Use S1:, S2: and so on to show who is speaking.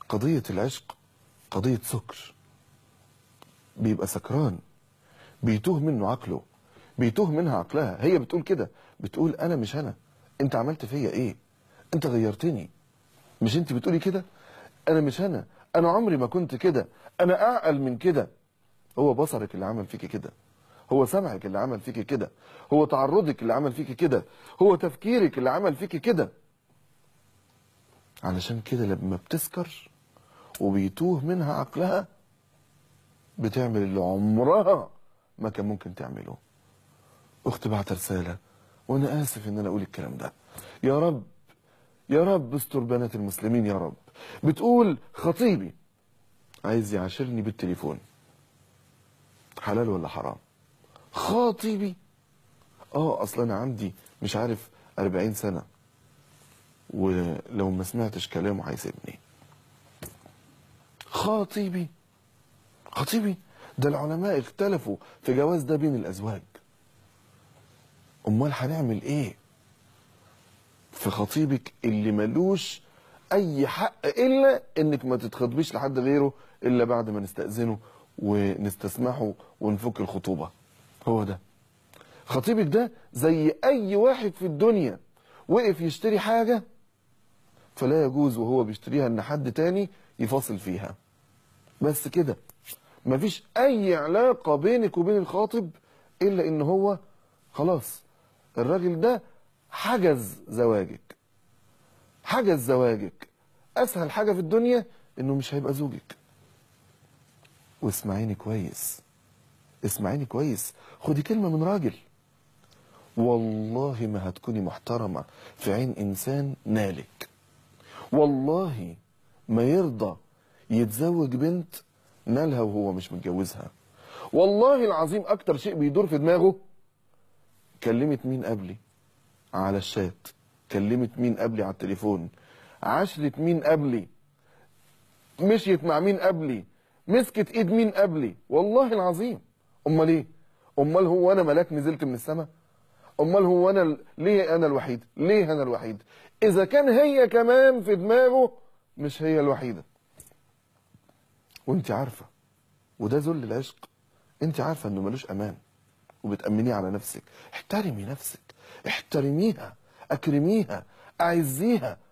S1: قضية العشق قضية سكر بيبقى سكران بيتوه منه عقله بيتوه منها عقلها هي بتقول كده بتقول انا مش انا انت عملت فيا ايه انت غيرتني مش انت بتقولي كده انا مش انا انا عمري ما كنت كده انا اعقل من كده هو بصرك اللي عمل فيك كده هو سمعك اللي عمل فيك كده هو تعرضك اللي عمل فيك كده هو تفكيرك اللي عمل فيك كده علشان كده لما بتسكر وبيتوه منها عقلها بتعمل اللي عمرها ما كان ممكن تعمله اختي بعت رساله وانا اسف ان انا اقول الكلام ده يا رب يا رب استر بنات المسلمين يا رب بتقول خطيبي عايز يعاشرني بالتليفون حلال ولا حرام خاطبي اه اصلا انا عندي مش عارف 40 سنه ولو ما سمعتش كلامه هيسيبني خاطبي خطيبي ده العلماء اختلفوا في جواز ده بين الازواج امال هنعمل ايه في خطيبك اللي ملوش اي حق الا انك ما تتخطبيش لحد غيره الا بعد ما نستأذنه ونستسمحه ونفك الخطوبة هو ده خطيبك ده زي اي واحد في الدنيا وقف يشتري حاجة فلا يجوز وهو بيشتريها ان حد تاني يفاصل فيها بس كده مفيش اي علاقة بينك وبين الخاطب الا ان هو خلاص الراجل ده حجز زواجك حجز زواجك اسهل حاجة في الدنيا انه مش هيبقى زوجك واسمعيني كويس اسمعيني كويس خدي كلمة من راجل والله ما هتكوني محترمة في عين إنسان نالك والله ما يرضى يتزوج بنت نالها وهو مش متجوزها والله العظيم أكتر شيء بيدور في دماغه كلمت مين قبلي على الشات كلمت مين قبلي على التليفون عشرت مين قبلي مشيت مع مين قبلي مسكت ايد مين قبلي والله العظيم امال ايه امال هو انا ملاك نزلت من السماء امال هو انا ال- ليه انا الوحيد ليه انا الوحيد اذا كان هي كمان في دماغه مش هي الوحيده وانت عارفه وده ذل العشق انت عارفه انه ملوش امان وبتامنيه على نفسك احترمي نفسك احترميها اكرميها اعزيها